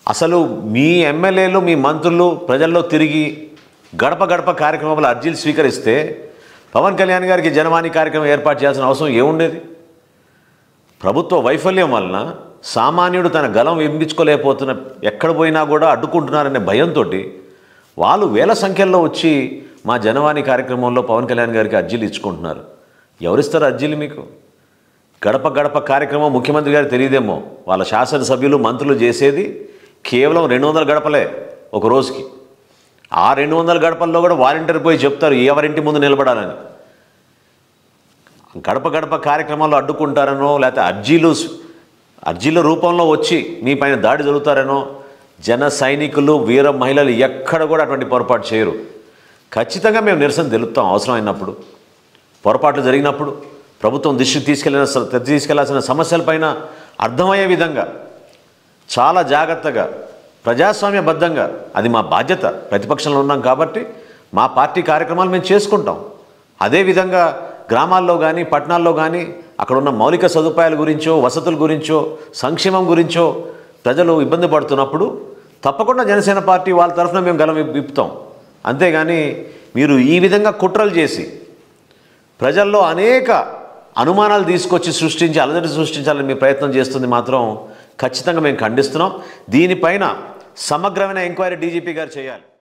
అసలు మీ ఎమ్మెల్యేలు మీ మంత్రులు ప్రజల్లో తిరిగి గడప గడప కార్యక్రమంలో అర్జీలు స్వీకరిస్తే పవన్ కళ్యాణ్ గారికి జనవాణి కార్యక్రమం ఏర్పాటు చేయాల్సిన అవసరం ఏముండేది ప్రభుత్వ వైఫల్యం వలన సామాన్యుడు తన గలం వినిపించుకోలేకపోతున్న ఎక్కడ పోయినా కూడా అడ్డుకుంటున్నారనే భయంతో వాళ్ళు వేల సంఖ్యలో వచ్చి మా జనవాణి కార్యక్రమంలో పవన్ కళ్యాణ్ గారికి అర్జీలు ఇచ్చుకుంటున్నారు ఎవరిస్తారు అర్జీలు మీకు గడప గడప కార్యక్రమం ముఖ్యమంత్రి గారికి తెలియదేమో వాళ్ళ శాసనసభ్యులు మంత్రులు చేసేది కేవలం రెండు వందల గడపలే ఒక రోజుకి ఆ రెండు వందల గడపల్లో కూడా వాలంటీర్ పోయి చెప్తారు ఎవరింటి ముందు నిలబడాలని గడప గడప కార్యక్రమాల్లో అడ్డుకుంటారనో లేకపోతే అర్జీలు అర్జీల రూపంలో వచ్చి మీ పైన దాడి జరుగుతారనో జన సైనికులు వీర మహిళలు ఎక్కడ కూడా అటువంటి పొరపాటు చేయరు ఖచ్చితంగా మేము నిరసన తెలుపుతాం అవసరం అయినప్పుడు పొరపాట్లు జరిగినప్పుడు ప్రభుత్వం దృష్టికి తీసుకెళ్లిన స- తీసుకెళ్లాల్సిన సమస్యలపైన అర్థమయ్యే విధంగా చాలా జాగ్రత్తగా ప్రజాస్వామ్యబద్ధంగా అది మా బాధ్యత ప్రతిపక్షంలో ఉన్నాం కాబట్టి మా పార్టీ కార్యక్రమాలు మేము చేసుకుంటాం అదేవిధంగా గ్రామాల్లో కానీ పట్టణాల్లో కానీ అక్కడ ఉన్న మౌలిక సదుపాయాల గురించో వసతుల గురించో సంక్షేమం గురించో ప్రజలు ఇబ్బంది పడుతున్నప్పుడు తప్పకుండా జనసేన పార్టీ వాళ్ళ తరఫున మేము గలం విప్- విప్పుతాం అంతేగాని మీరు ఈ విధంగా కుట్రలు చేసి ప్రజల్లో అనేక అనుమానాలు తీసుకొచ్చి సృష్టించి అలజడి సృష్టించాలని మీ ప్రయత్నం చేస్తుంది మాత్రం ఖచ్చితంగా మేము ఖండిస్తున్నాం దీనిపైన సమగ్రమైన ఎంక్వైరీ డీజీపీ గారు చేయాలి